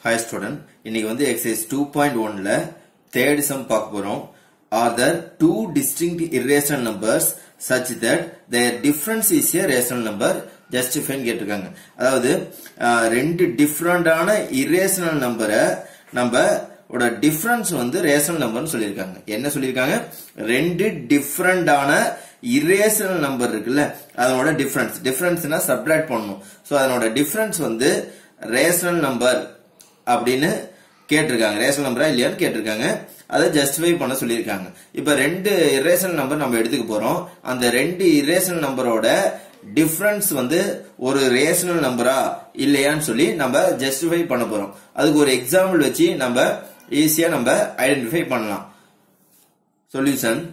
hi student இன்னைக்கு வந்து exercise two point ஒன்ல தேர்ட் சம் பார்க்க போறோம் are there two distinct irrational numbers such that their difference is a rational number ஜஸ்டிஃபைன்னு கேட்டிருக்காங்க அதாவது அஹ், ரெண்டு டிஃப்ரெண்டான irrational நம்பரை நம்ம ஓட டிஃபரன்ஸ் வந்து ரேஷனல் நம்பர்னு சொல்லியிருக்காங்க என்ன சொல்லியிருக்காங்க ரெண்டு டிஃப்ரெண்டான இரேஷனல் நம்பர் இருக்குல்ல அதனோட டிஃபரன்ஸ் டிஃபரன்ஸ்னா சப்ட்ராக்ட் பண்ணணும் ஸோ அதனோட டிஃபரன்ஸ் வந்து ரேஷனல் நம்பர் அப்படின்னு கேட்டிருக்காங்க ரேஷனல் நம்பரா இல்லையான்னு கேட்டிருக்காங்க அதை ஜஸ்டிஃபை பண்ண சொல்லியிருக்காங்க இப்ப ரெண்டு இரேஷனல் நம்பர் நம்ம எடுத்துக்க போறோம் அந்த ரெண்டு இரேஷனல் நம்பரோட டிஃபரன்ஸ் வந்து ஒரு ரேஷனல் நம்பரா இல்லையான்னு சொல்லி நம்ம ஜஸ்டிஃபை பண்ண போறோம் அதுக்கு ஒரு எக்ஸாம்பிள் வச்சு நம்ம ஈஸியா நம்ம ஐடென்டிஃபை பண்ணலாம் சொல்யூஷன்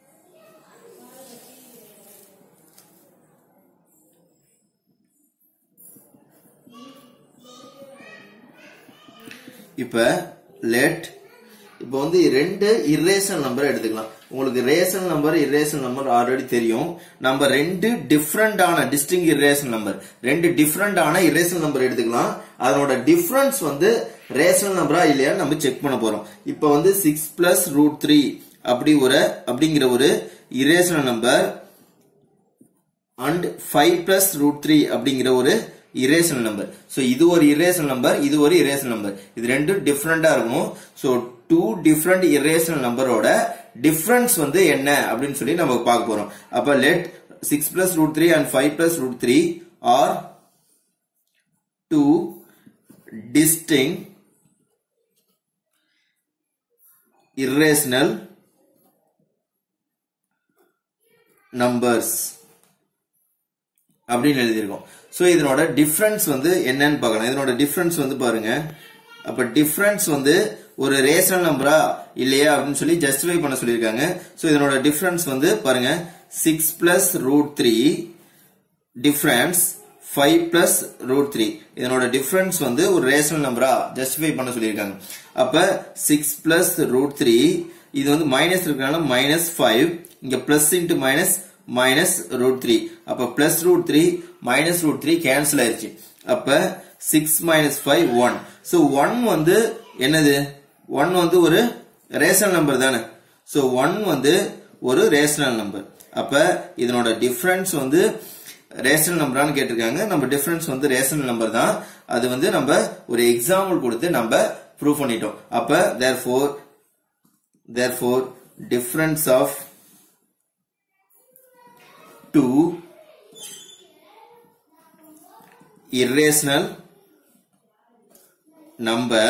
இப்ப லெட் இப்போ வந்து ரெண்டு இரேஷனல் நம்பர் எடுத்துக்கலாம் உங்களுக்கு rational number irrational number already தெரியும் நம்ம ரெண்டு டிஃப்ரெண்டான டிஸ்டிங் இரேஷனல் நம்பர் ரெண்டு டிஃப்ரெண்டான இரேஷனல் நம்பர் எடுத்துக்கலாம் அதனோட டிஃபரன்ஸ் வந்து ரேஷனல் நம்பரா இல்லையா நம்ம செக் பண்ண போறோம் இப்போ வந்து சிக்ஸ் பிளஸ் ரூட் த்ரீ அப்படி ஒரு அப்படிங்கிற ஒரு irrational number and five plus root three அப்படிங்கிற ஒரு இரேஷனல் நம்பர் ஸோ இது ஒரு இரேஷனல் நம்பர் இது ஒரு இரேஷனல் நம்பர் இது ரெண்டும் டிஃப்ரெண்டா இருக்கும் ஸோ டூ டிஃப்ரெண்ட் இரேஷனல் நம்பரோட டிஃபரன்ஸ் வந்து என்ன அப்படின்னு சொல்லி நம்ம பார்க்க போறோம் அப்ப let six plus root three and five plus root three are two distinct irrational numbers அப்படின்னு எழுதியிருக்கோம் ஸோ இதனோட டிஃபரன்ஸ் வந்து என்னன்னு பார்க்கலாம் இதனோட டிஃபரன்ஸ் வந்து பாருங்க அப்ப டிஃபரன்ஸ் வந்து ஒரு ரேஷனல் நம்பரா இல்லையா அப்படின்னு சொல்லி ஜஸ்டிஃபை பண்ண சொல்லியிருக்காங்க ஸோ இதனோட டிஃபரன்ஸ் வந்து பாருங்க six plus root three difference five plus root three இதனோட டிஃபரன்ஸ் வந்து ஒரு ரேஷனல் நம்பரா ஜஸ்டிஃபை பண்ண சொல்லியிருக்காங்க அப்ப சிக்ஸ் பிளஸ் ரூட் த்ரீ இது வந்து மைனஸ் இருக்கனால மைனஸ் ஃபைவ் இங்க plus into minus minus root three அப்ப plus root three minus root three cancel ஆயிருச்சு அப்ப six minus five one so one வந்து என்னது ஒன் வந்து ஒரு ரேஷனல் நம்பர் தானே ஸோ ஒன் வந்து ஒரு ரேஷனல் நம்பர் அப்ப இதனோட டிஃபரன்ஸ் வந்து ரேஷனல் நம்பரான்னு கேட்டிருக்காங்க நம்ம டிஃபரன்ஸ் வந்து ரேஷனல் நம்பர் தான் அது வந்து நம்ம ஒரு எக்ஸாம்பிள் கொடுத்து நம்ம ப்ரூவ் பண்ணிட்டோம் அப்ப therefore therefore difference of two irrational number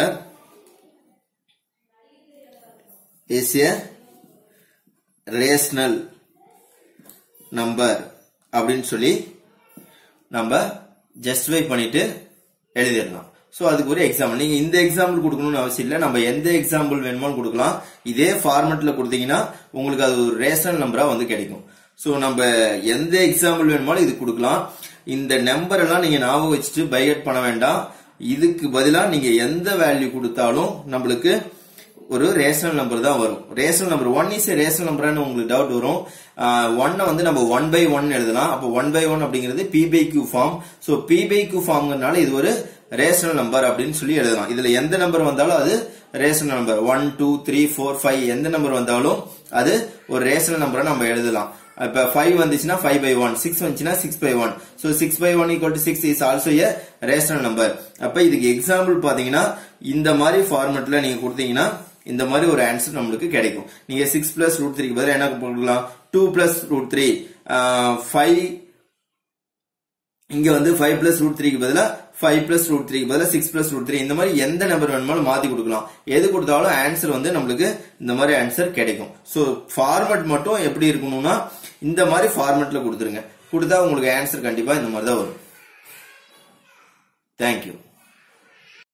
is a rational number அப்படின்னு சொல்லி நம்ம ஜஸ்டிஃபை பண்ணிட்டு எழுதிடலாம் ஸோ அதுக்கு ஒரு எக்ஸாம்பிள் நீங்க இந்த எக்ஸாம்பிள் கொடுக்கணும்னு அவசியம் இல்லை நம்ம எந்த எக்ஸாம்பிள் வேணுமோ கொடுக்கலாம் இதே ஃபார்மெட்ல கொடுத்தீங்கன்னா உங்களுக்கு அது ஒரு ரேஷனல் நம்பரா வந்து கிடைக்கும் ஸோ நம்ம எந்த எக்ஸாம்பிள் வேணுமாலும் இது கொடுக்கலாம் இந்த நம்பர் எல்லாம் நீங்க ஞாபகம் வச்சுட்டு பைகட் பண்ண வேண்டாம் இதுக்கு பதிலா நீங்க எந்த வேல்யூ கொடுத்தாலும் நம்மளுக்கு ஒரு ரேஷனல் நம்பர் தான் வரும் rational number one is rational நம்பர்னு உங்களுக்கு டவுட் வரும் ஒன்னை வந்து நம்ம ஒன் பை ஒன் எழுதலாம் அப்போ ஒன் பை ஒன் அப்படிங்கிறது p by q form so p by q ஃபார்ம்னால இது ஒரு ரேஷனல் நம்பர் அப்படின்னு சொல்லி எழுதலாம் இதுல எந்த நம்பர் வந்தாலும் அது rational number one two three four five எந்த நம்பர் வந்தாலும் அது ஒரு ரேஷனல் நம்பரை நம்ம எழுதலாம் இப்ப ஃபைவ் வந்துச்சுன்னா ஃபைவ் பை ஒன் சிக்ஸ் வந்துச்சுன்னா six by one so six by one equal to six is also a rational number அப்ப இதுக்கு எக்ஸாம்பிள் பாத்தீங்கன்னா இந்த மாதிரி ஃபார்மெட்ல நீங்க கொடுத்தீங்கன்னா இந்த மாதிரி ஒரு ஆன்சர் நம்மளுக்கு கிடைக்கும் நீங்க சிக்ஸ் பிளஸ் ரூட் த்ரீக்கு பதிலாக என்ன கொடுக்கலாம் two plus root three five இங்க வந்து ஃபைவ் பிளஸ் ரூட் த்ரீக்கு பதிலாக ஃபைவ் பிளஸ் ரூட் த்ரீக்கு பதிலாக சிக்ஸ் பிளஸ் ரூட் த்ரீ இந்த மாதிரி எந்த நம்பர் வேணுமாலும் மாத்தி கொடுக்கலாம் எது கொடுத்தாலும் ஆன்சர் வந்து நம்மளுக்கு இந்த மாதிரி ஆன்சர் கிடைக்கும் ஸோ ஃபார்மட் மட்டும் எப்படி இருக்கணும்னா இந்த மாதிரி ஃபார்மட்ல கொடுத்துருங்க கொடுத்தா உங்களுக்கு ஆன்சர் கண்டிப்பா இந்த மாதிரி தான் வரும் தேங்க்யூ